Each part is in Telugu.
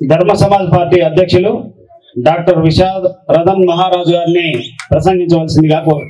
ధర్మ సమాజ్ పార్టీ అధ్యక్షులు డాక్టర్ విషాద్ రథన్ మహారాజు గారిని ప్రసంగించవలసిందిగా కోరు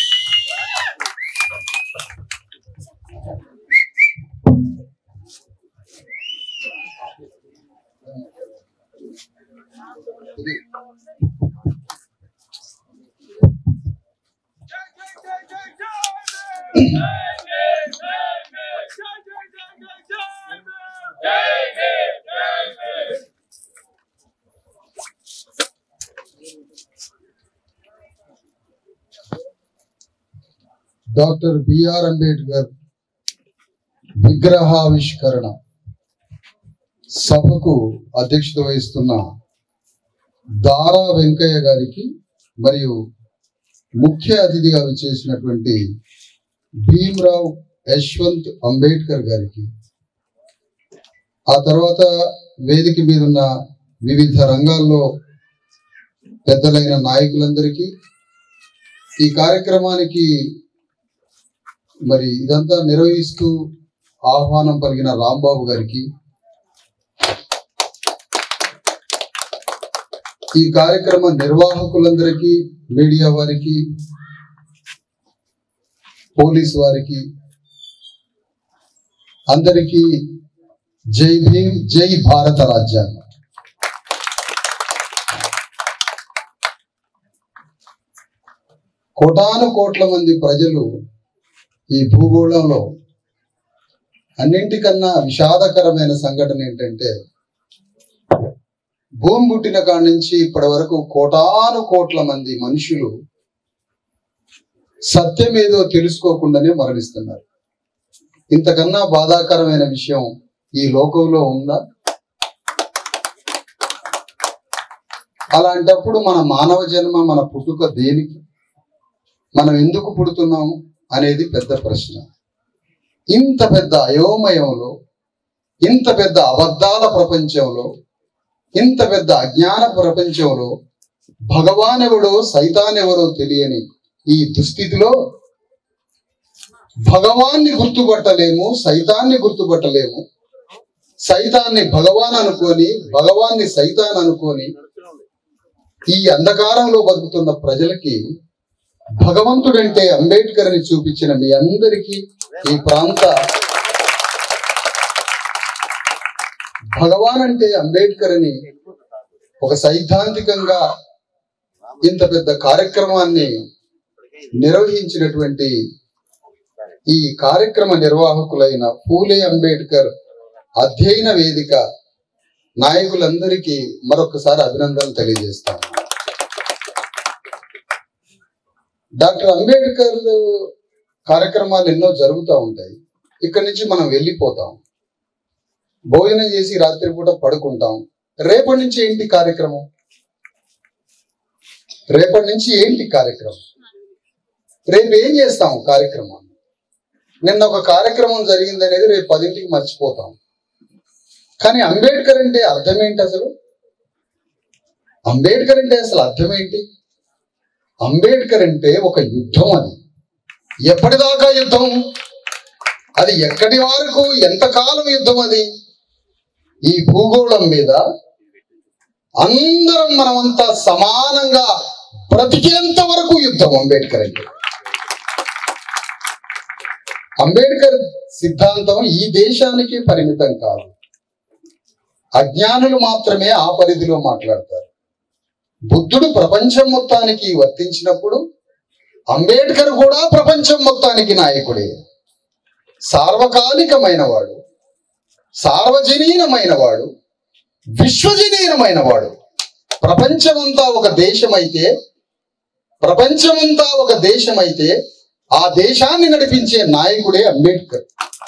డాక్టర్ బిఆర్ అంబేద్కర్ విగ్రహావిష్కరణ సభకు అధ్యక్షత వహిస్తున్న దారా వెంకయ్య గారికి మరియు ముఖ్య అతిథిగా విచ్చేసినటువంటి భీమ్రావ్ యశ్వంత్ అంబేద్కర్ గారికి ఆ తర్వాత వేదిక మీద ఉన్న వివిధ రంగాల్లో పెద్దలైన నాయకులందరికీ ఈ కార్యక్రమానికి మరి ఇదంతా నిర్వహిస్తూ ఆహ్వానం పలిగిన రాంబాబు గారికి ఈ కార్యక్రమ నిర్వాహకులందరికీ మీడియా వారికి పోలీస్ వారికి అందరికీ జై భీమ్ జై భారత రాజ్యాంగం కోటాను కోట్ల మంది ప్రజలు ఈ భూగోళంలో అన్నింటికన్నా విషాదకరమైన సంఘటన ఏంటంటే భూమి పుట్టిన కాడి నుంచి ఇప్పటి వరకు కోటాను కోట్ల మంది మనుషులు సత్యం ఏదో తెలుసుకోకుండానే మరణిస్తున్నారు ఇంతకన్నా బాధాకరమైన విషయం ఈ లోకంలో ఉందా అలాంటప్పుడు మన మానవ జన్మ మన పుట్టుక దేనికి మనం ఎందుకు పుడుతున్నాము అనేది పెద్ద ప్రశ్న ఇంత పెద్ద అయోమయంలో ఇంత పెద్ద అబద్ధాల ప్రపంచంలో ఇంత పెద్ద అజ్ఞాన ప్రపంచంలో భగవాన్ ఎవడో సైతాన్ ఎవరో తెలియని ఈ దుస్థితిలో భగవాన్ని గుర్తుపట్టలేము సైతాన్ని గుర్తుపట్టలేము సైతాన్ని భగవాన్ అనుకొని భగవాన్ని సైతాన్ అనుకొని ఈ అంధకారంలో బతుకుతున్న ప్రజలకి భగవంతుడంటే అంబేద్కర్ అని చూపించిన మీ అందరికీ ఈ ప్రాంత భగవాన్ అంటే అంబేద్కర్ అని ఒక సైద్ధాంతికంగా ఇంత పెద్ద కార్యక్రమాన్ని నిర్వహించినటువంటి ఈ కార్యక్రమ నిర్వాహకులైన పూలే అంబేద్కర్ అధ్యయన వేదిక నాయకులందరికీ మరొకసారి అభినందనలు తెలియజేస్తాను డాక్టర్ అంబేద్కర్ కార్యక్రమాలు ఎన్నో జరుగుతూ ఉంటాయి ఇక్కడి నుంచి మనం వెళ్ళిపోతాం భోజనం చేసి రాత్రిపూట పడుకుంటాం రేపటి నుంచి ఏంటి కార్యక్రమం రేపటి నుంచి ఏంటి కార్యక్రమం రేపు ఏం చేస్తాం కార్యక్రమం నిన్న ఒక కార్యక్రమం జరిగింది అనేది రేపు పదింటికి మర్చిపోతాం కానీ అంబేద్కర్ అంటే అర్థం ఏంటి అసలు అంబేద్కర్ అంటే అసలు అర్థం ఏంటి అంబేద్కర్ అంటే ఒక యుద్ధం అది ఎప్పటిదాకా యుద్ధం అది ఎక్కడి వరకు ఎంతకాలం యుద్ధం అది ఈ భూగోళం మీద అందరం మనమంతా సమానంగా బ్రతికేంత వరకు యుద్ధం అంబేద్కర్ అంటే అంబేద్కర్ సిద్ధాంతం ఈ దేశానికి పరిమితం కాదు అజ్ఞానులు మాత్రమే ఆ పరిధిలో మాట్లాడతారు బుద్ధుడు ప్రపంచం మొత్తానికి వర్తించినప్పుడు అంబేద్కర్ కూడా ప్రపంచం మొత్తానికి నాయకుడే సార్వకాలికమైన వాడు సార్వజనీనమైన వాడు విశ్వజనీనమైన వాడు ప్రపంచమంతా ఒక దేశమైతే ప్రపంచమంతా ఒక దేశమైతే ఆ దేశాన్ని నడిపించే నాయకుడే అంబేద్కర్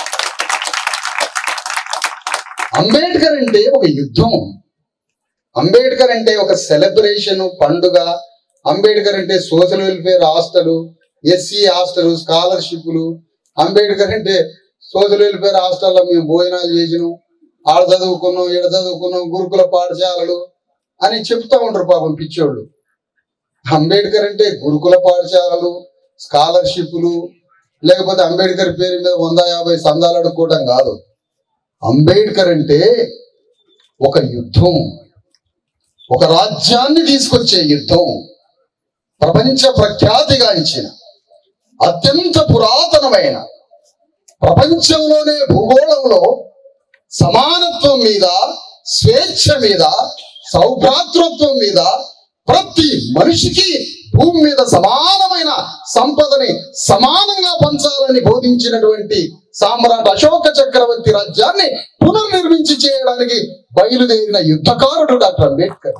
అంబేద్కర్ అంటే ఒక యుద్ధం అంబేద్కర్ అంటే ఒక సెలబ్రేషన్ పండుగ అంబేద్కర్ అంటే social welfare hostel SC hostel స్కాలర్షిప్లు అంబేద్కర్ అంటే సోషల్ వెల్ఫేర్ హాస్టల్లో మేము భోజనాలు చేసినాం ఆడ చదువుకున్నాం ఈడ చదువుకున్నాం గురుకుల పాఠశాలలు అని చెప్తా ఉంటారు పాపం పిచ్చోళ్ళు అంబేద్కర్ అంటే గురుకుల పాఠశాలలు స్కాలర్షిప్లు లేకపోతే అంబేద్కర్ పేరు మీద వంద యాభై సందాలు అడుక్కోవటం కాదు అంబేద్కర్ అంటే ఒక యుద్ధం ఒక రాజ్యాన్ని తీసుకొచ్చే యుద్ధం ప్రపంచ ప్రఖ్యాతిగాంచిన అత్యంత పురాతనమైన ప్రపంచంలోనే భూగోళంలో సమానత్వం మీద స్వేచ్ఛ మీద సౌభ్రాతృత్వం మీద ప్రతి మనిషికి భూమి మీద సమానమైన సంపదని సమానంగా పంచాలని బోధించినటువంటి సామ్రాట్ అశోక చక్రవర్తి రాజ్యాన్ని పునర్నిర్మించి చేయడానికి బయలుదేరిన యుద్ధకారుడు డాక్టర్ అంబేద్కర్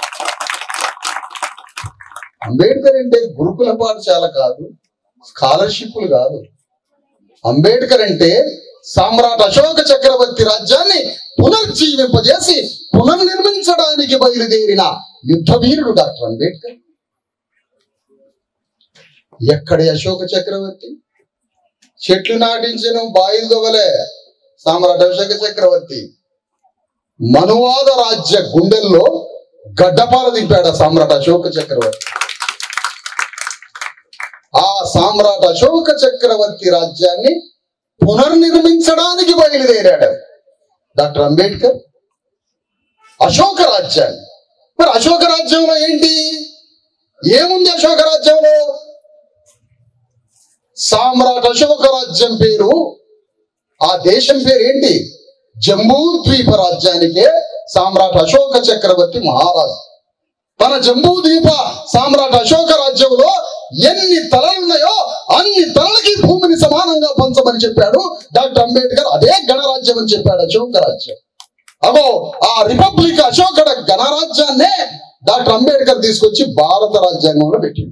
అంబేద్కర్ అంటే గురుకుల పాఠశాల కాదు స్కాలర్షిప్లు కాదు అంబేద్కర్ అంటే సామ్రాట్ అశోక చక్రవర్తి రాజ్యాన్ని పునర్జీవింపజేసి పునర్నిర్మించడానికి బయలుదేరిన యుద్ధ వీరుడు డాక్టర్ అంబేద్కర్ ఎక్కడి అశోక చక్రవర్తి చెట్లు నాటించను బాయిలు దొగలే సామ్రాట్ అశోక చక్రవర్తి మనువాద రాజ్య గుండెల్లో గడ్డపార దింపాడు ఆ సామ్రాట్ అశోక చక్రవర్తి ఆ సామ్రాట్ అశోక చక్రవర్తి రాజ్యాన్ని పునర్నిర్మించడానికి బయలుదేరాడు డాక్టర్ అంబేద్కర్ అశోక రాజ్యాన్ని మరి అశోక రాజ్యంలో ఏంటి ఏముంది అశోక రాజ్యంలో సామ్రాట్ అశోక రాజ్యం పేరు ఆ దేశం పేరు ఏంటి జంబూ ద్వీప రాజ్యానికే సామ్రాట్ అశోక చక్రవర్తి మహారాజు తన జంబూ ద్వీప సామ్రాట్ అశోక రాజ్యంలో ఎన్ని తలలు ఉన్నాయో అన్ని తలలకి భూమిని సమానంగా పంచమని చెప్పాడు డాక్టర్ అంబేద్కర్ అదే గణరాజ్యం అని చెప్పాడు అశోక రాజ్యం అగో ఆ రిపబ్లిక్ అశోక గణరాజ్యాన్నే డాక్టర్ అంబేద్కర్ తీసుకొచ్చి భారత రాజ్యాంగంలో పెట్టింది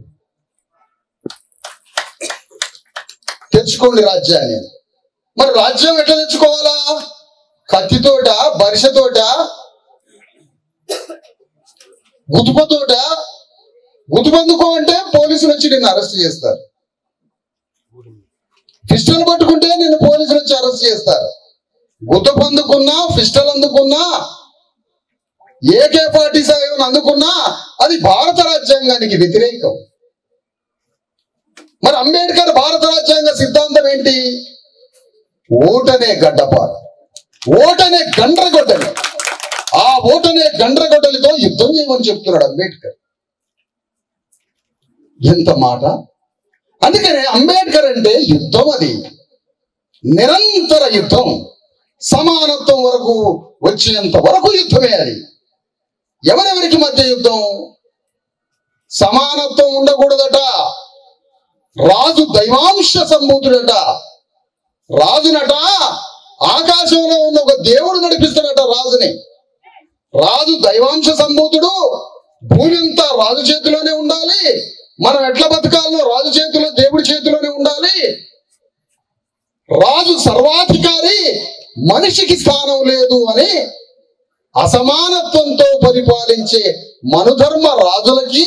తెచ్చుకోండి రాజ్యాన్ని మరి రాజ్యం ఎట్లా తెచ్చుకోవాలా కత్తితోట బరిసతోట గుతుపతోట గుతుబందుకో అంటే పోలీసులు వచ్చి నిన్ను అరెస్ట్ చేస్తారు పిస్టల్ పట్టుకుంటే నిన్ను పోలీసులు వచ్చి అరెస్ట్ చేస్తారు గుతపు అందుకున్నా పిస్టల్ అందుకున్నా ఏకే ఫార్టీ సెవెన్ అందుకున్నా అది భారత రాజ్యాంగానికి వ్యతిరేకం మరి అంబేద్కర్ భారత రాజ్యాంగ సిద్ధాంతం ఏంటి ఓటనే గడ్డపార ఓటనే గండ్రగొడ్డలి ఆ ఓటనే గండ్రగొడ్డలితో యుద్ధం చేయమని చెప్తున్నాడు అంబేద్కర్ ఎంత మాట అందుకనే అంబేద్కర్ అంటే యుద్ధం అది నిరంతర యుద్ధం సమానత్వం వరకు వచ్చేంత వరకు యుద్ధమే అది ఎవరెవరికి మధ్య యుద్ధం సమానత్వం ఉండకూడదట రాజు దైవాంశ సంభూతుడట రాజునట ఆకాశంలో ఉన్న ఒక దేవుడు నడిపిస్తాడట రాజుని రాజు దైవాంశ సంభూతుడు భూమి అంతా రాజు చేతిలోనే ఉండాలి మనం ఎట్లా బతకాలో రాజు చేతిలో దేవుడి చేతిలోనే ఉండాలి రాజు సర్వాధికారి మనిషికి స్థానం లేదు అని అసమానత్వంతో పరిపాలించే మనుధర్మ రాజులకి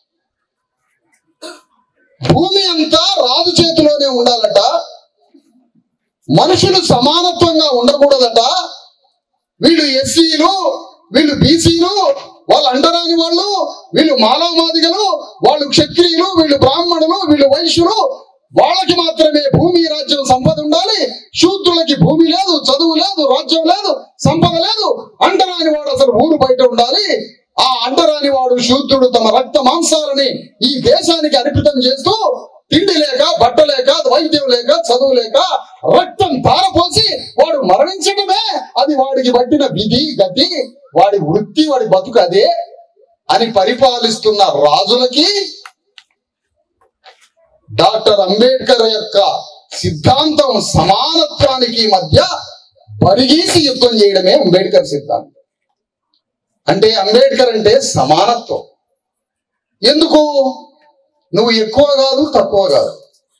భూమి అంతా రాజు చేతిలోనే ఉండాలట మనుషులు సమానత్వంగా ఉండకూడదట వీళ్ళు ఎస్సీలు వీళ్ళు బీసీలు వాళ్ళు అంటరాని వాళ్ళు వీళ్ళు మాలామాదిగలు వాళ్ళు క్షత్రియులు వీళ్ళు బ్రాహ్మణులు వీళ్ళు వైశ్యులు వాళ్ళకి మాత్రమే భూమి రాజ్యం సంపద ఉండాలి శూద్రులకి భూమి లేదు చదువు లేదు రాజ్యం లేదు సంపద లేదు అంటరాని వాడు అసలు ఊరు బయట ఉండాలి ఆ అంటరాని వాడు శూద్రుడు తమ రక్త మాంసాలని ఈ దేశానికి అర్పితం చేస్తూ తిండి లేక బట్ట లేక వైద్యం లేక చదువు లేక రక్తం తారపోసి వాడు మరణించడమే అది వాడికి పట్టిన విధి గతి వాడి వృత్తి వాడి బతుకు అదే అని పరిపాలిస్తున్న రాజులకి డాక్టర్ అంబేద్కర్ యొక్క సిద్ధాంతం సమానత్వానికి మధ్య బరిగీసి యుద్ధం చేయడమే అంబేద్కర్ సిద్ధాంతం అంటే అంబేద్కర్ అంటే సమానత్వం ఎందుకు నువ్వు ఎక్కువ కాదు తక్కువ కాదు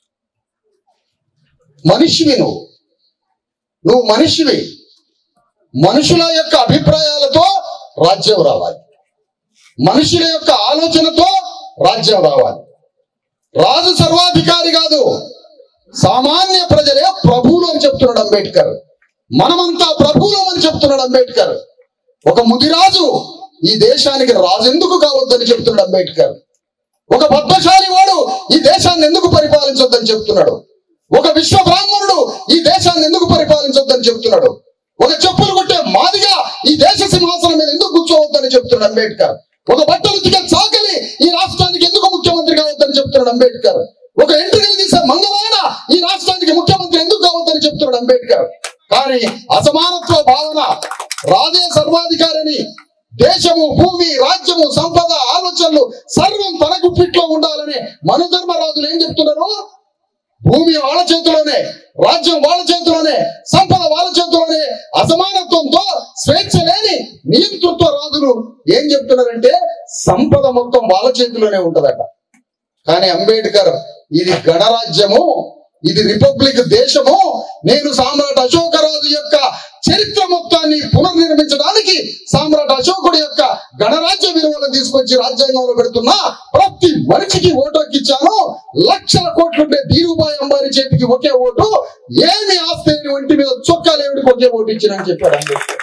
మనిషివి నువ్వు నువ్వు మనిషివి మనుషుల యొక్క అభిప్రాయాలతో రాజ్యం రావాలి మనుషుల యొక్క ఆలోచనతో రాజ్యం రావాలి రాజు సర్వాధికారి కాదు సామాన్య ప్రజలే ప్రభువులు అని చెప్తున్నాడు అంబేద్కర్ మనమంతా ప్రభువులు అని చెప్తున్నాడు అంబేద్కర్ ఒక ముదిరాజు ఈ దేశానికి రాజు ఎందుకు కావద్దని చెప్తున్నాడు అంబేద్కర్ ఒక పద్మశాలి వాడు ఈ దేశాన్ని ఎందుకు పరిపాలించొద్దని చెప్తున్నాడు ఒక విశ్వ బ్రాహ్మణుడు ఈ దేశాన్ని ఎందుకు పరిపాలించొద్దని చెప్తున్నాడు ఒక చెప్పులు కొట్టే మాదిగా ఈ దేశ సింహాసనం మీద ఎందుకు కూర్చోవద్దని చెప్తున్నాడు అంబేద్కర్ ఒక బట్టలు ఉతికే చాకలి ఈ రాష్ట్రానికి ఎందుకు ముఖ్యమంత్రి కావద్దని చెప్తున్నాడు అంబేద్కర్ ఒక ఎంట్రీలు తీసే మంగళాయన ఈ రాష్ట్రానికి ముఖ్యమంత్రి ఎందుకు కావద్దని చెప్తున్నాడు అంబేద్కర్ కానీ అసమానత్వ భావన రాజే సర్వాధికారిని దేశము భూమి రాజ్యము సంపద ఆలోచనలు సర్వం తన గుప్పిట్లో ఉండాలని మనుధర్మరాజులు ఏం చెప్తున్నారు భూమి వాళ్ళ చేతిలోనే రాజ్యం వాళ్ళ చేతిలోనే సంపద వాళ్ళ చేతిలోనే అసమానత్వంతో స్వేచ్ఛ లేని నియంతృత్వ రాజులు ఏం చెప్తున్నారంటే సంపద మొత్తం వాళ్ళ చేతిలోనే ఉంటదట కానీ అంబేద్కర్ ఇది గణరాజ్యము ఇది రిపబ్లిక్ దేశము నేను సామ్రాట్ అశోకరాజు యొక్క చరిత్ర మొత్తాన్ని పునర్నిర్మించడానికి సామ్రాట్ అశోకుడి యొక్క గణరాజ్య విలువలను తీసుకొచ్చి రాజ్యాంగంలో పెడుతున్నా ప్రతి మనిషికి ఓటు హక్కు ఇచ్చాను లక్షల కోట్లుంటే ధీరుభాయ్ అంబానీ చేతికి ఒకే ఓటు ఏమి ఆస్తి లేని ఒంటి మీద చొక్కా లేవుడికి ఒకే ఓటు ఇచ్చినని చెప్పాడు అంబేద్కర్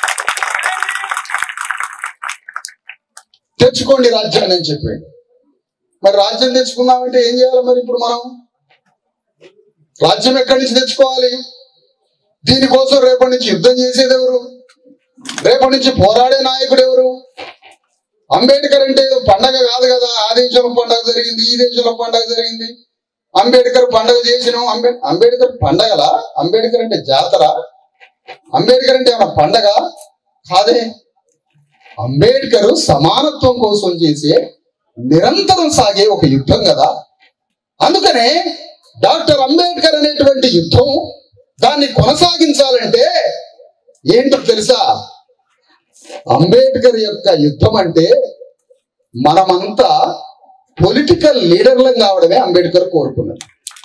తెచ్చుకోండి రాజ్యాన్ని అని చెప్పాడు మరి రాజ్యం తెచ్చుకున్నామంటే ఏం చేయాలి మరి ఇప్పుడు మనం రాజ్యం ఎక్కడి నుంచి తెచ్చుకోవాలి దీనికోసం రేపటి నుంచి యుద్ధం చేసేది ఎవరు రేపటి నుంచి పోరాడే నాయకుడు ఎవరు అంబేద్కర్ అంటే ఏదో పండగ కాదు కదా ఆ దేశంలో పండగ జరిగింది ఈ దేశంలో పండగ జరిగింది అంబేద్కర్ పండగ చేసినాం అంబే అంబేద్కర్ పండగలా అంబేద్కర్ అంటే జాతర అంబేద్కర్ అంటే ఏమైనా పండగ కాదే అంబేద్కర్ సమానత్వం కోసం చేసే నిరంతరం సాగే ఒక యుద్ధం కదా అందుకనే డాక్టర్ అంబేద్కర్ అనేటువంటి యుద్ధం దాన్ని కొనసాగించాలంటే ఏంటో తెలుసా అంబేద్కర్ యొక్క యుద్ధం అంటే మనమంతా పొలిటికల్ లీడర్లం కావడమే అంబేద్కర్ కోరుకున్నది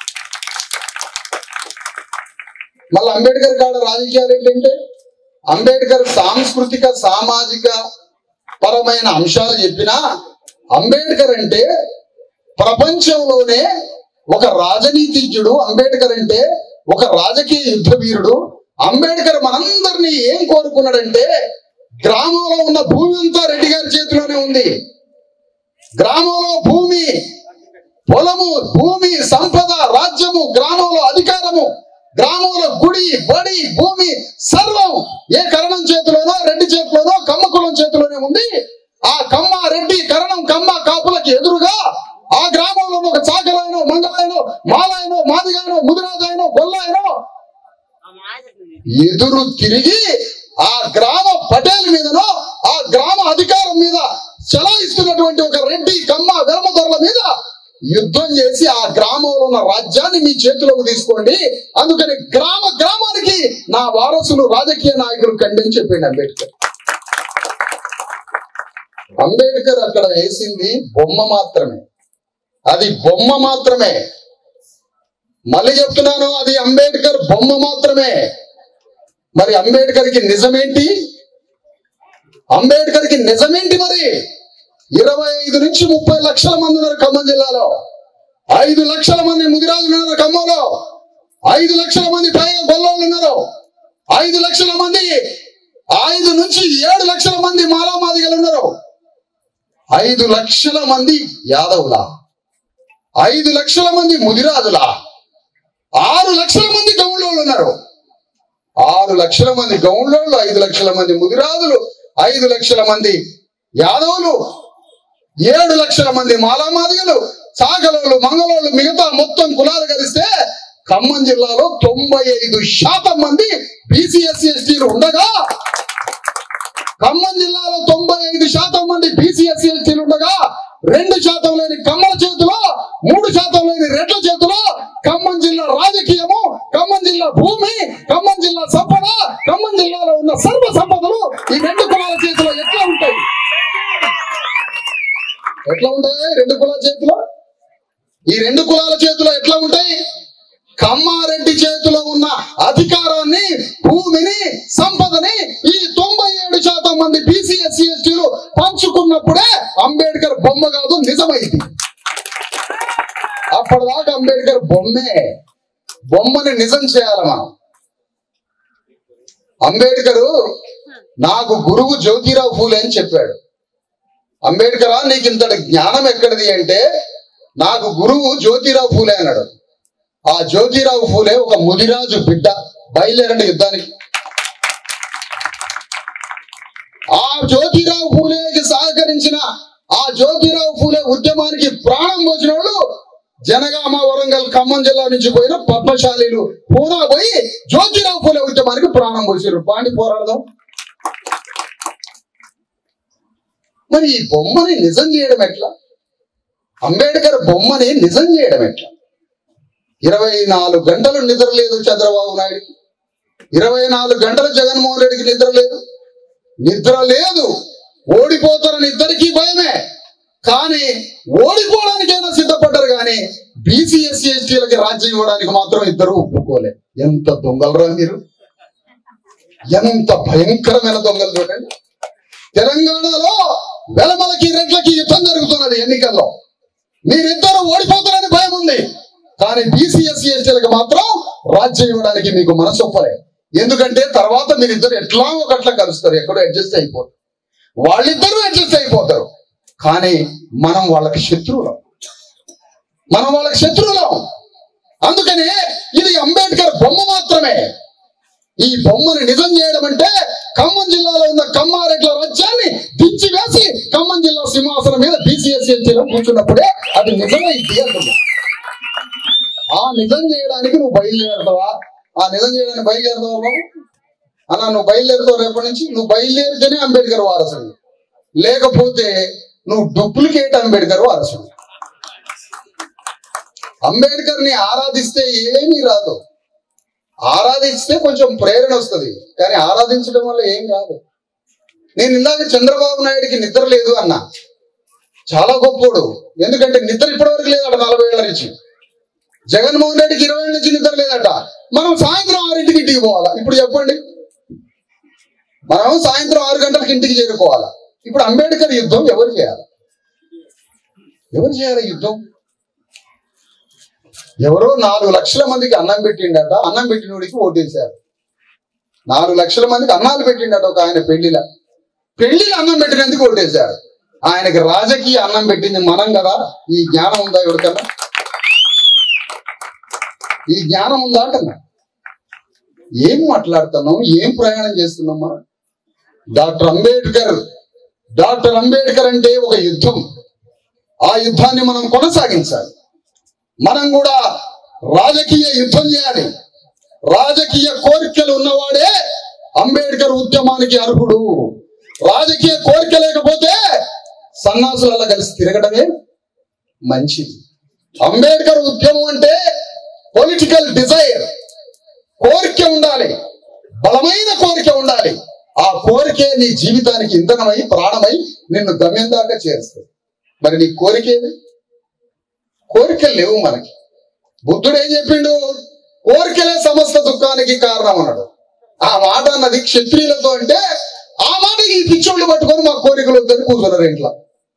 మళ్ళీ అంబేద్కర్ కాడ రాజకీయాలు ఏంటంటే అంబేద్కర్ సాంస్కృతిక సామాజిక పరమైన అంశాలు చెప్పినా అంబేద్కర్ అంటే ప్రపంచంలోనే ఒక రాజనీతిజ్ఞుడు అంబేద్కర్ అంటే ఒక రాజకీయ యుద్ధ వీరుడు అంబేద్కర్ మనందరినీ ఏం కోరుకున్నాడంటే గ్రామంలో ఉన్న భూమి అంతా రెడ్డి గారి చేతిలోనే ఉంది గ్రామంలో భూమి పొలము భూమి సంపద రాజ్యము గ్రామంలో అధికారము గ్రామంలో గుడి బడి భూమి సర్వం ఏ కరణం చేతిలోనో రెడ్డి చేతిలోనో కమ్మ కులం చేతిలోనే ఉంది ఆ కమ్మ రెడ్డి కరణం కమ్మ కాపులకి ఎదురుగా ఆ గ్రామంలో ఒక చాకలైనో మంగళైనో మాలాయనో మాదిగానో ముదిరాజైనో గొల్లాయనో ఎదురు తిరిగి ఆ గ్రామ పటేల్ మీదనో ఆ గ్రామ అధికారం మీద చలాయిస్తున్నటువంటి ఒక రెడ్డి కమ్మ వెరమదొరల మీద యుద్ధం చేసి ఆ గ్రామంలో ఉన్న రాజ్యాన్ని మీ చేతిలోకి తీసుకోండి అందుకని గ్రామ గ్రామానికి నా వారసులు రాజకీయ నాయకులు కండి అని చెప్పిండు అంబేద్కర్ అంబేద్కర్ అక్కడ వేసింది బొమ్మ మాత్రమే అది బొమ్మ మాత్రమే మళ్ళీ చెప్తున్నాను అది అంబేద్కర్ బొమ్మ మాత్రమే మరి అంబేద్కర్ కి నిజమేంటి అంబేద్కర్ కి నిజమేంటి మరి ఇరవై ఐదు నుంచి ముప్పై లక్షల మంది ఉన్నారు ఖమ్మం జిల్లాలో ఐదు లక్షల మంది ముదిరాజులు ఉన్నారు ఖమ్మంలో ఐదు లక్షల మంది పైగా గొల్లోళ్ళు ఉన్నారు ఐదు లక్షల మంది ఐదు నుంచి ఏడు లక్షల మంది మాలామాదిగలు ఉన్నారు ఐదు లక్షల మంది యాదవులా ఐదు లక్షల మంది ముదిరాజులా ఆరు లక్షల మంది గౌండ్లోళ్ళు ఉన్నారు ఆరు లక్షల మంది గౌండ్లోళ్ళు ఐదు లక్షల మంది ముదిరాజులు ఐదు లక్షల మంది యాదవులు ఏడు లక్షల మంది మాలామాదిగలు సాగలోళ్ళు మంగళోళ్ళు మిగతా మొత్తం కులాలు కలిస్తే ఖమ్మం జిల్లాలో తొంభై ఐదు శాతం మంది బీసీఎస్సీ ఎస్టీలు ఉండగా ఖమ్మం జిల్లాలో తొంభై ఐదు శాతం మంది బీసీఎస్సీ ఎస్టీలు ఉండగా రెండు శాతం లేని కమ్మల చేతిలో మూడు శాతం లేని రెడ్ల చేతిలో ఖమ్మం జిల్లా రాజకీయము ఖమ్మం జిల్లా భూమి ఖమ్మం జిల్లా సంపద ఖమ్మం జిల్లాలో ఉన్న సర్వ సంపదలు ఈ రెండు కులాల చేతిలో ఎట్లా ఉంటాయి ఎట్లా ఉంటాయి రెండు కులాల చేతిలో ఈ రెండు కులాల చేతిలో ఎట్లా ఉంటాయి కమ్మారెడ్డి చేతిలో ఉన్న అధికారాన్ని భూమిని సంపదని ఈ తొంభై ఏడు శాతం మంది బీసీ ఎస్సీ ఎస్టీలు పంచుకున్నప్పుడే అంబేద్కర్ బొమ్మ కాదు నిజమైంది అప్పటిదాకా అంబేద్కర్ బొమ్మే బొమ్మని నిజం చేయాలి మనం అంబేద్కర్ నాకు గురువు జ్యోతిరావు ఫూలే అని చెప్పాడు అంబేద్కరా నీకు ఇంతటి జ్ఞానం ఎక్కడిది అంటే నాకు గురువు జ్యోతిరావు ఫూలే అన్నాడు ఆ జ్యోతిరావు ఫూలే ఒక ముదిరాజు బిడ్డ బయలుదేరండి యుద్ధానికి ఆ జ్యోతిరావు పూలేకి సహకరించిన ఆ జ్యోతిరావు పూలే ఉద్యమానికి ప్రాణం పోసిన వాళ్ళు జనగామ వరంగల్ ఖమ్మం జిల్లా నుంచి పోయిన పద్మశాలీలు పూనా పోయి జ్యోతిరావు పూలే ఉద్యమానికి ప్రాణం పోసారు పాండి పోరాడదాం మరి ఈ బొమ్మని నిజం చేయడం ఎట్లా అంబేద్కర్ బొమ్మని నిజం చేయడం ఎట్లా ఇరవై నాలుగు గంటలు నిద్ర లేదు చంద్రబాబు నాయుడుకి ఇరవై నాలుగు గంటలు జగన్మోహన్ రెడ్డికి నిద్ర లేదు నిద్ర లేదు ఓడిపోతారని ఇద్దరికీ భయమే కానీ ఓడిపోవడానికైనా సిద్ధపడ్డారు కానీ బీసీ ఎస్సీ ఎస్టీలకి రాజ్యం ఇవ్వడానికి మాత్రం ఇద్దరు ఒప్పుకోలే ఎంత దొంగలరా మీరు ఎంత భయంకరమైన దొంగలు చూడండి తెలంగాణలో వెలమలకి రెడ్లకి యుద్ధం జరుగుతున్నది ఎన్నికల్లో మీరిద్దరు ఓడిపోతారని భయం ఉంది కానీ బీసీ ఎస్సీ ఎస్టీలకు మాత్రం రాజ్యం ఇవ్వడానికి మీకు మనసు ఒప్పలే ఎందుకంటే తర్వాత మీరిద్దరు ఎట్లా ఒకట్లా కలుస్తారు ఎక్కడో అడ్జస్ట్ అయిపోతారు వాళ్ళిద్దరూ అడ్జస్ట్ అయిపోతారు కానీ మనం వాళ్ళకి శత్రువులం మనం వాళ్ళకి శత్రువులం అందుకనే ఇది అంబేద్కర్ బొమ్మ మాత్రమే ఈ బొమ్మని నిజం చేయడం అంటే ఖమ్మం జిల్లాలో ఉన్న కమ్మారెడ్ల రాజ్యాన్ని దించి వేసి ఖమ్మం జిల్లా సింహాసనం మీద బీసీఎస్సీ కూర్చున్నప్పుడే అది నిజమైంది అంటున్నా ఆ నిజం చేయడానికి నువ్వు బయలుదేరుతావా ఆ నిజం చేయడానికి బయలుదేరుతావా బాబు అన్న నువ్వు బయలుదేరుతావు రేపటి నుంచి నువ్వు బయలుదేరితేనే అంబేద్కర్ వారసుడు లేకపోతే నువ్వు డూప్లికేట్ అంబేద్కర్ వారసుడు అంబేద్కర్ ని ఆరాధిస్తే ఏమీ రాదు ఆరాధిస్తే కొంచెం ప్రేరణ వస్తుంది కానీ ఆరాధించడం వల్ల ఏం రాదు నేను ఇందాక చంద్రబాబు నాయుడికి నిద్ర లేదు అన్నా చాలా గొప్పోడు ఎందుకంటే నిద్ర ఇప్పటివరకు లేదట నలభై ఏళ్ళ నుంచి జగన్మోహన్ రెడ్డికి ఇరవై ఏళ్ళ నుంచి నిద్ర లేదట మనం సాయంత్రం ఆరింటికి ఇంటికి పోవాలా ఇప్పుడు చెప్పండి మనం సాయంత్రం ఆరు గంటలకు ఇంటికి చేరుకోవాలా ఇప్పుడు అంబేద్కర్ యుద్ధం ఎవరు చేయాలి ఎవరు చేయాలి యుద్ధం ఎవరో నాలుగు లక్షల మందికి అన్నం పెట్టిండట అన్నం పెట్టినోడికి ఓటేశారు నాలుగు లక్షల మందికి అన్నాలు పెట్టిండట ఒక ఆయన పెళ్లిల పెళ్లిలో అన్నం పెట్టినందుకు ఓటేశారు ఆయనకి రాజకీయ అన్నం పెట్టింది మనం కదా ఈ జ్ఞానం ఉందా ఎవరికన్నా ఈ జ్ఞానం ఉందా అంటున్నా ఏం మాట్లాడుతున్నాం ఏం ప్రయాణం చేస్తున్నాం మనం డాక్టర్ అంబేద్కర్ డాక్టర్ అంబేద్కర్ అంటే ఒక యుద్ధం ఆ యుద్ధాన్ని మనం కొనసాగించాలి మనం కూడా రాజకీయ యుద్ధం చేయాలి రాజకీయ కోరికలు ఉన్నవాడే అంబేద్కర్ ఉద్యమానికి అర్హుడు రాజకీయ కోరిక లేకపోతే సన్నాసులలో కలిసి తిరగడమే మంచిది అంబేద్కర్ ఉద్యమం అంటే పొలిటికల్ డిజైర్ కోరిక ఉండాలి బలమైన కోరిక ఉండాలి ఆ కోరికే నీ జీవితానికి ఇంధనమై ప్రాణమై నిన్ను గమ్యం దాకా చేరుస్తుంది మరి నీ కోరికేది కోరికలు లేవు మనకి బుద్ధుడు ఏం చెప్పిండు కోరికలే సమస్త దుఃఖానికి కారణం అన్నాడు ఆ మాట అన్నది క్షత్రియులతో అంటే ఆ మాట ఈ పిచ్చోళ్ళు పట్టుకొని మా కోరికలు వద్దని కూర్చున్నారు ఇంట్లో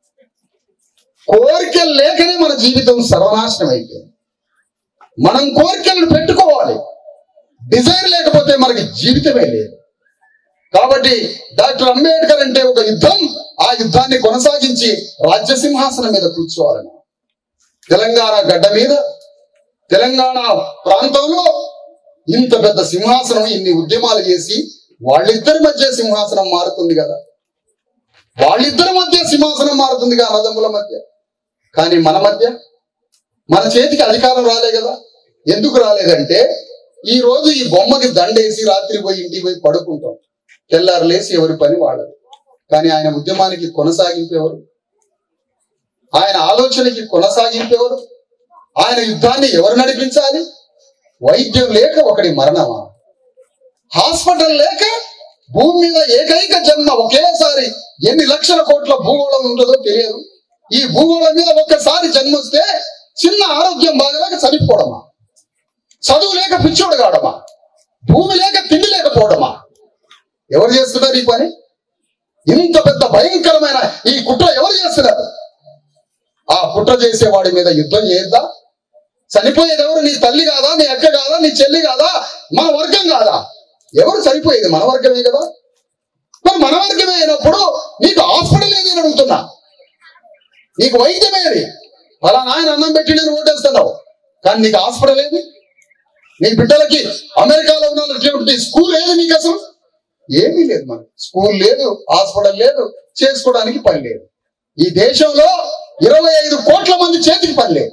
కోరికలు లేకనే మన జీవితం సర్వనాశనం అయిపోయింది మనం కోరికలను పెట్టుకోవాలి డిజైర్ లేకపోతే మనకి జీవితమే లేదు కాబట్టి డాక్టర్ అంబేద్కర్ అంటే ఒక యుద్ధం ఆ యుద్ధాన్ని కొనసాగించి రాజ్య సింహాసనం మీద కూర్చోవాలని తెలంగాణ గడ్డ మీద తెలంగాణ ప్రాంతంలో ఇంత పెద్ద సింహాసనం ఇన్ని ఉద్యమాలు చేసి వాళ్ళిద్దరి మధ్య సింహాసనం మారుతుంది కదా వాళ్ళిద్దరి మధ్య సింహాసనం మారుతుంది కదా అన్నదమ్ముల మధ్య కానీ మన మధ్య మన చేతికి అధికారం రాలే కదా ఎందుకు రాలేదంటే ఈ రోజు ఈ బొమ్మకి దండేసి రాత్రి పోయి ఇంటికి పోయి పడుకుంటాం తెల్లారు లేసి ఎవరి పని వాళ్ళది కానీ ఆయన ఉద్యమానికి కొనసాగింపేవారు ఆయన ఆలోచనకి కొనసాగింపేవారు ఆయన యుద్ధాన్ని ఎవరు నడిపించాలి వైద్యం లేక ఒకడి మరణమా హాస్పిటల్ లేక భూమి మీద ఏకైక జన్మ ఒకేసారి ఎన్ని లక్షల కోట్ల భూగోళం ఉంటుందో తెలియదు ఈ భూగోళం మీద ఒక్కసారి జన్మొస్తే చిన్న ఆరోగ్యం బాగలేక చనిపోవడమా చదువు లేక పిచ్చోడు కావడమా భూమి లేక తిండి లేకపోవడమా ఎవరు చేస్తున్నారు ఈ పని ఇంత పెద్ద భయంకరమైన ఈ కుట్ర ఎవరు చేస్తున్నారు ఆ కుట్ర చేసేవాడి మీద యుద్ధం చేద్దా చనిపోయేది ఎవరు నీ తల్లి కాదా నీ అక్క కాదా నీ చెల్లి కాదా మన వర్గం కాదా ఎవరు చనిపోయేది మన వర్గమే కదా మరి మన వర్గమే అయినప్పుడు నీకు హాస్పిటల్ ఏది అని అడుగుతున్నా నీకు వైద్యం ఏది అలా నాయన అన్నం పెట్టి నేను ఓటేస్తున్నావు కానీ నీకు హాస్పిటల్ ఏది నీ బిడ్డలకి అమెరికాలో ఉన్నటువంటి స్కూల్ ఏది నీకు అసలు ఏమీ లేదు మనకి స్కూల్ లేదు హాస్పిటల్ లేదు చేసుకోవడానికి పని లేదు ఈ దేశంలో ఇరవై ఐదు కోట్ల మంది చేతికి పని లేదు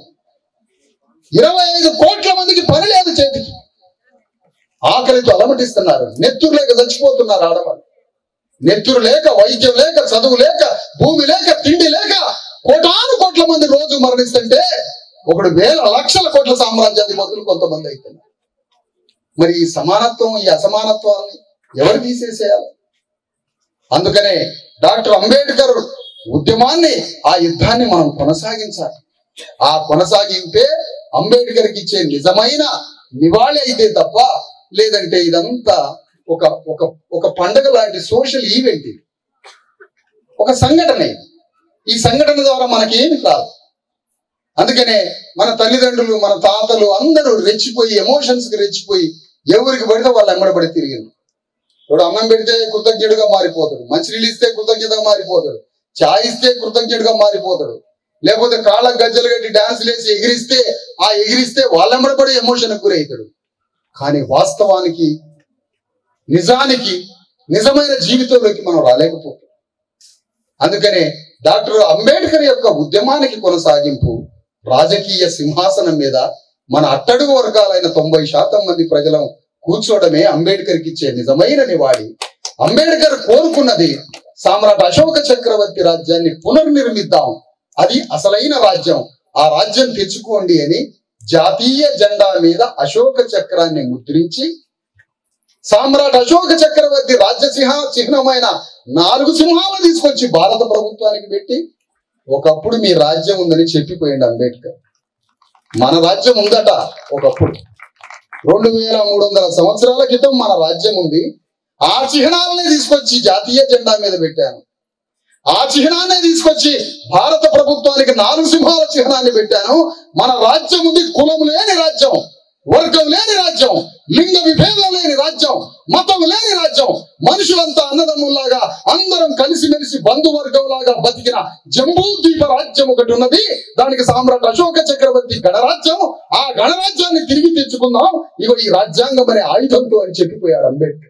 ఇరవై ఐదు కోట్ల మందికి పని లేదు చేతికి ఆకలితో అలమటిస్తున్నారు నెత్తురు లేక చచ్చిపోతున్నారు ఆడవాళ్ళు నెత్తురు లేక వైద్యం లేక చదువు లేక భూమి లేక తిండి లేక కోటాను కోట్ల మంది రోజు మరణిస్తుంటే ఒకడు వేల లక్షల కోట్ల సామ్రాజ్యాధిపతులు కొంతమంది అవుతున్నారు మరి ఈ సమానత్వం ఈ అసమానత్వాన్ని ఎవరు తీసేసేయాలి అందుకనే డాక్టర్ అంబేద్కర్ ఉద్యమాన్ని ఆ యుద్ధాన్ని మనం కొనసాగించాలి ఆ కొనసాగింపే అంబేద్కర్కి ఇచ్చే నిజమైన నివాళి అయితే తప్ప లేదంటే ఇదంతా ఒక ఒక ఒక పండగ లాంటి సోషల్ ఈవెంట్ ఇది ఒక సంఘటన ఇది. ఈ సంఘటన ద్వారా మనకి ఏమి కాదు అందుకనే మన తల్లిదండ్రులు మన తాతలు అందరూ రెచ్చిపోయి ఎమోషన్స్ కి రెచ్చిపోయి ఎవరికి పడితే వాళ్ళు ఎమ్మడబడి తిరిగింది ఇప్పుడు అన్నం పెడితే కృతజ్ఞుడిగా మారిపోతాడు మంచినీళ్ళు ఇస్తే కృతజ్ఞతగా మారిపోతాడు చాయ్ ఇస్తే కృతజ్ఞుడిగా మారిపోతాడు లేకపోతే కాళ్ళకు గజ్జలు కట్టి డాన్స్ లేసి ఎగిరిస్తే ఆ ఎగిరిస్తే వాళ్ళెమ్మడబడి ఎమోషన్ గురవుతాడు కానీ వాస్తవానికి నిజానికి నిజమైన జీవితంలోకి మనం రాలేకపోతాం అందుకనే డాక్టర్ అంబేద్కర్ యొక్క ఉద్యమానికి కొనసాగింపు రాజకీయ సింహాసనం మీద మన అట్టడుగు వర్గాలైన తొంభై శాతం మంది ప్రజలం కూర్చోవడమే అంబేద్కర్కి ఇచ్చే నిజమైన నివాళి అంబేద్కర్ కోరుకున్నది సామ్రాట్ అశోక చక్రవర్తి రాజ్యాన్ని పునర్నిర్మిద్దాం అది అసలైన రాజ్యం ఆ రాజ్యం తెచ్చుకోండి అని జాతీయ జెండా మీద అశోక చక్రాన్ని ముద్రించి సామ్రాట్ అశోక చక్రవర్తి రాజ్య సింహ చిహ్నమైన నాలుగు సింహాలను తీసుకొచ్చి భారత ప్రభుత్వానికి పెట్టి ఒకప్పుడు మీ రాజ్యం ఉందని చెప్పిపోయింది అంబేద్కర్ మన రాజ్యం ఉందట ఒకప్పుడు రెండు వేల మూడు వందల సంవత్సరాల క్రితం మన రాజ్యం ఉంది ఆ చిహ్నాలనే తీసుకొచ్చి జాతీయ జెండా మీద పెట్టాను ఆ చిహ్నాన్ని తీసుకొచ్చి భారత ప్రభుత్వానికి నాలుగు సింహాల చిహ్నాన్ని పెట్టాను మన రాజ్యం ఉంది కులం లేని రాజ్యం వర్గం లేని రాజ్యం లింగ విభేదం లేని రాజ్యం మతం లేని రాజ్యం మనుషులంతా అన్నదమ్ముల్లాగా అందరం కలిసిమెలిసి బంధువర్గంలాగా బతికిన జంబూద్వీప రాజ్యం ఒకటి ఉన్నది దానికి సామ్రాట్ అశోక చక్రవర్తి గణరాజ్యం ఆ గణరాజ్యాన్ని తిరిగి తెచ్చుకుందాం ఇగో ఈ రాజ్యాంగం అనే ఆయుధంతో అని చెప్పిపోయాడు అంబేద్కర్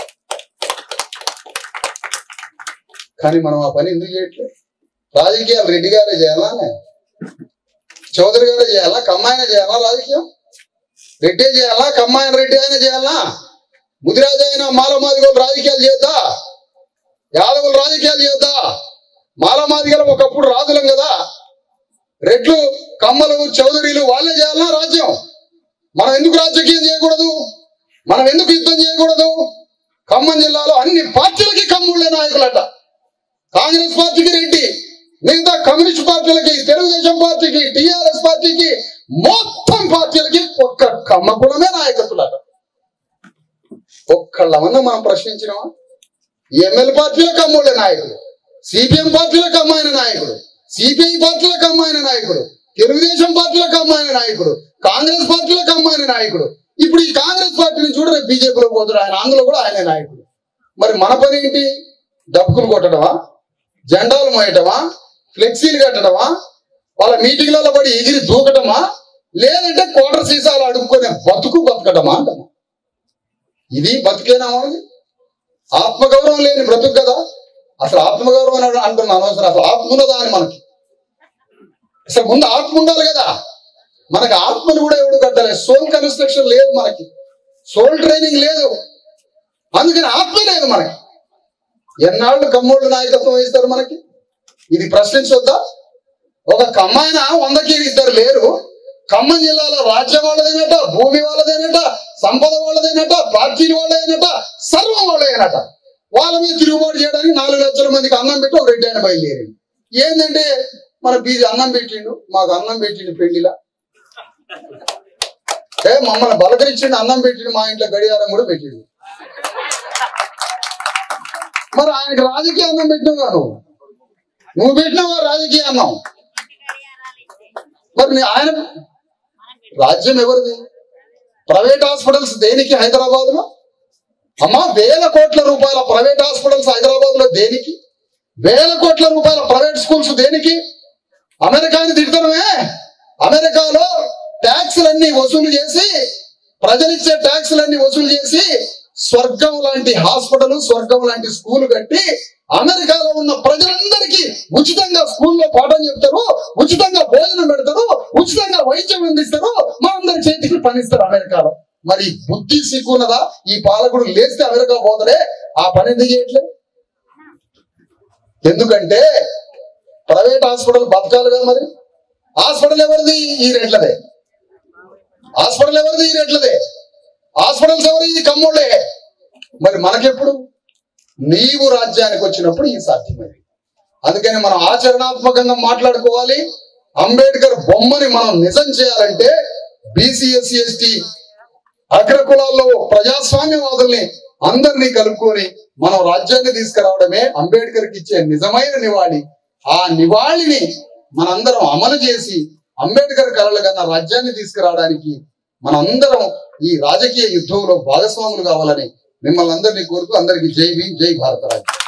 కానీ మనం ఆ పని ఎందుకు చేయట్లేదు రాజకీయాలు రెడ్డి గారే చేయాలా చౌదరి గారే చేయాలా కమ్మాయన చేయాలా రాజకీయం రెడ్డి చేయాలా కమ్మాయన రెడ్డి అయినా చేయాలా ముదిరాజు అయినా మాలమాదిగోలు రాజకీయాలు చేద్దా యాదవులు రాజకీయాలు చేద్దా మాలమాదిగలం ఒకప్పుడు రాజులం కదా రెడ్లు కమ్మలు చౌదరీలు వాళ్ళే చేయాలన్నా రాజ్యం మనం ఎందుకు రాజకీయం చేయకూడదు మనం ఎందుకు యుద్ధం చేయకూడదు ఖమ్మం జిల్లాలో అన్ని పార్టీలకి కమ్ముళ్ళే నాయకులట కాంగ్రెస్ పార్టీకి రెడ్డి మిగతా కమ్యూనిస్ట్ పార్టీలకి తెలుగుదేశం పార్టీకి టిఆర్ఎస్ పార్టీకి మొత్తం పార్టీలకి ఒక్క కమ్మ కులమే నాయకత్వులట ఒక్కళ్ళమన్నా మనం ప్రశ్నించినామా ఎంఎల్ పార్టీలకు అమ్ముళ్ళే నాయకుడు సిపిఎం పార్టీలకు అమ్మాయిన నాయకుడు సిపిఐ పార్టీలకు అమ్మాయిన నాయకుడు తెలుగుదేశం పార్టీలకు అమ్మాయిన నాయకుడు కాంగ్రెస్ పార్టీలకు అమ్మాయిన నాయకుడు ఇప్పుడు ఈ కాంగ్రెస్ పార్టీని చూడ రేపు బీజేపీలో పోతాడు ఆయన అందులో కూడా ఆయనే నాయకుడు మరి మన పని ఏంటి డబ్బులు కొట్టడమా జెండాలు మోయటమా ఫ్లెక్సీలు కట్టడమా వాళ్ళ మీటింగ్లలో పడి ఎగిరి దూకటమా లేదంటే కోటర్ సీసాలు అడుక్కొని బతుకు బతకటమా అంటామా ఇది బతికేనా మనది ఆత్మగౌరవం లేని బ్రతుకు కదా అసలు ఆత్మగౌరవం అని అంటున్నా అనవసరం అసలు ఆత్మ ఉన్నదా అని మనకి అసలు ముందు ఆత్మ ఉండాలి కదా మనకి ఆత్మను కూడా ఎవడు కట్టలేదు సోల్ కన్స్ట్రక్షన్ లేదు మనకి సోల్ ట్రైనింగ్ లేదు అందుకని ఆత్మ లేదు మనకి ఎన్నాళ్ళు కమ్మోళ్ళు నాయకత్వం వహిస్తారు మనకి ఇది ప్రశ్నించొద్దా ఒక కమ్మాయన వందకి ఇద్దరు లేరు ఖమ్మం జిల్లాలో రాజ్యం వాళ్ళదేనట భూమి వాళ్ళదేనట సంపద వాళ్ళదేనట పార్టీలు వాళ్ళదేనట సర్వం వాళ్ళదేనట వాళ్ళ మీద తిరుగుబాటు చేయడానికి నాలుగు లక్షల మందికి అన్నం పెట్టి ఒక రెడ్డి ఆయన బయలుదేరింది ఏంటంటే మన బీజీ అన్నం పెట్టిండు మాకు అన్నం పెట్టిండు పెళ్లిలా ఏ మమ్మల్ని బలకరించిండు అన్నం పెట్టిండు మా ఇంట్లో గడియారం కూడా పెట్టిండు మరి ఆయనకి రాజకీయ అన్నం పెట్టినావుగా నువ్వు నువ్వు పెట్టినావా రాజకీయ అన్నం మరి నీ- ఆయన రాజ్యం ఎవరిది ప్రైవేట్ హాస్పిటల్స్ దేనికి హైదరాబాద్ లో అమ్మా వేల కోట్ల రూపాయల ప్రైవేట్ హాస్పిటల్స్ హైదరాబాద్ లో దేనికి వేల కోట్ల రూపాయల ప్రైవేట్ స్కూల్స్ దేనికి అమెరికాని తిడతామే అమెరికాలో ట్యాక్సులన్నీ వసూలు చేసి ప్రజలిచ్చే ట్యాక్సులన్నీ వసూలు చేసి స్వర్గం లాంటి హాస్పిటల్ స్వర్గం లాంటి స్కూల్ కట్టి అమెరికాలో ఉన్న ప్రజలందరికీ ఉచితంగా స్కూల్లో పాఠం చెప్తారు ఉచితంగా భోజనం పెడతారు ఉచితంగా వైద్యం అందిస్తారు మా అందరి చేతికి పనిస్తారు అమెరికాలో మరి బుద్ధి సిక్కున్నదా ఈ పాలకుడు లేస్తే అమెరికా పోతాడే ఆ పని ఎందుకు చేయట్లేదు ఎందుకంటే ప్రైవేట్ హాస్పిటల్ బతకాలిగా మరి హాస్పిటల్ ఎవరిది ఈ రేట్లదే హాస్పిటల్ ఎవరిది ఈ రేట్లదే హాస్పిటల్స్ ఎవరు ఈ కమ్మోళ్ళే మరి మనకెప్పుడు నీవు రాజ్యానికి వచ్చినప్పుడు ఈ సాధ్యమైంది అందుకని మనం ఆచరణాత్మకంగా మాట్లాడుకోవాలి అంబేద్కర్ బొమ్మని మనం నిజం చేయాలంటే బీసీఎస్సీ ఎస్టీ అగ్రకులాల్లో ప్రజాస్వామ్యవాదుల్ని అందరినీ కలుపుకొని మనం రాజ్యాన్ని తీసుకురావడమే అంబేద్కర్కి ఇచ్చే నిజమైన నివాళి ఆ నివాళిని మనందరం అమలు చేసి అంబేద్కర్ కలలు కన్నా రాజ్యాన్ని తీసుకురావడానికి మనందరం ఈ రాజకీయ యుద్ధంలో భాగస్వాములు కావాలని మిమ్మల్ని అందరినీ కోరుతూ అందరికీ జై భీమ్ జై భారత రాజ్యం